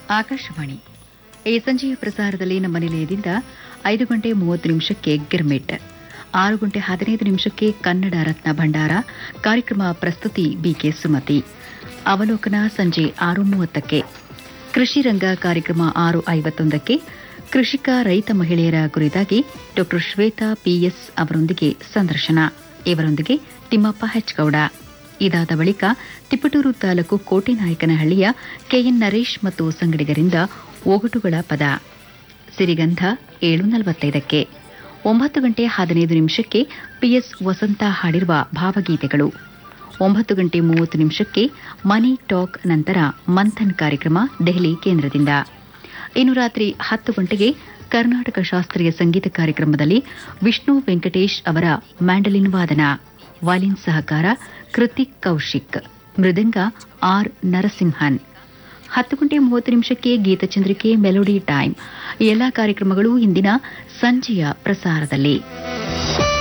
ಆಕಾಶವಾಣಿ ಈ ಸಂಜೆಯ ಪ್ರಸಾರದಲ್ಲಿ ನಮ್ಮ ನಿಲಯದಿಂದ ಐದು ಗಂಟೆ ಮೂವತ್ತು ನಿಮಿಷಕ್ಕೆ ಗಿರ್ಮಿಟ್ ಆರು ಗಂಟೆ ಹದಿನೈದು ನಿಮಿಷಕ್ಕೆ ಕನ್ನಡ ರತ್ನ ಭಂಡಾರ ಕಾರ್ಯಕ್ರಮ ಪ್ರಸ್ತುತಿ ಬಿಕೆ ಸುಮತಿ ಅವಲೋಕನ ಸಂಜೆ ಆರು ಮೂವತ್ತಕ್ಕೆ ಕೃಷಿ ರಂಗ ಕಾರ್ಯಕ್ರಮ ಆರು ಐವತ್ತೊಂದಕ್ಕೆ ಕೃಷಿಕ ರೈತ ಮಹಿಳೆಯರ ಕುರಿತಾಗಿ ಡಾ ಶ್ವೇತಾ ಪಿಎಸ್ ಅವರೊಂದಿಗೆ ಸಂದರ್ಶನ ಇವರೊಂದಿಗೆ ತಿಮ್ಮಪ್ಪ ಹೆಚ್ಗೌಡ ಇದಾದ ಬಳಿಕ ತಿಪಟೂರು ತಾಲೂಕು ಕೋಟೆನಾಯಕನಹಳ್ಳಿಯ ಕೆಎನ್ ನರೇಶ್ ಮತ್ತು ಸಂಗಡಿಗರಿಂದ ಒಗಟುಗಳ ಪದ ಸಿರಿಗಂಧ ಏಳು ನಲವತ್ತೈದಕ್ಕೆ ಒಂಬತ್ತು ಗಂಟೆ ಹದಿನೈದು ನಿಮಿಷಕ್ಕೆ ಪಿಎಸ್ ವಸಂತ ಹಾಡಿರುವ ಭಾವಗೀತೆಗಳು ಒಂಬತ್ತು ಗಂಟೆ ಮೂವತ್ತು ನಿಮಿಷಕ್ಕೆ ಮನಿ ಟಾಕ್ ನಂತರ ಮಂಥನ್ ಕಾರ್ಯಕ್ರಮ ದೆಹಲಿ ಕೇಂದ್ರದಿಂದ ಇನ್ನು ರಾತ್ರಿ ಹತ್ತು ಗಂಟೆಗೆ ಕರ್ನಾಟಕ ಶಾಸ್ತ್ರೀಯ ಸಂಗೀತ ಕಾರ್ಯಕ್ರಮದಲ್ಲಿ ವಿಷ್ಣು ವೆಂಕಟೇಶ್ ಅವರ ಮ್ಯಾಂಡಲಿನ್ ವಾದನ ವಾಲಿನ್ ಸಹಕಾರ ಕೃತಿಕ್ ಕೌಶಿಕ್ ಮೃದಂಗ ಆರ್ ನರಸಿಂಹನ್ ಹತ್ತು ಗಂಟೆ ಮೂವತ್ತು ನಿಮಿಷಕ್ಕೆ ಗೀತಚಂದ್ರಿಕೆ ಮೆಲೋಡಿ ಟೈಮ್ ಈ ಎಲ್ಲಾ ಕಾರ್ಯಕ್ರಮಗಳು ಇಂದಿನ ಸಂಜೆಯ ಪ್ರಸಾರದಲ್ಲಿ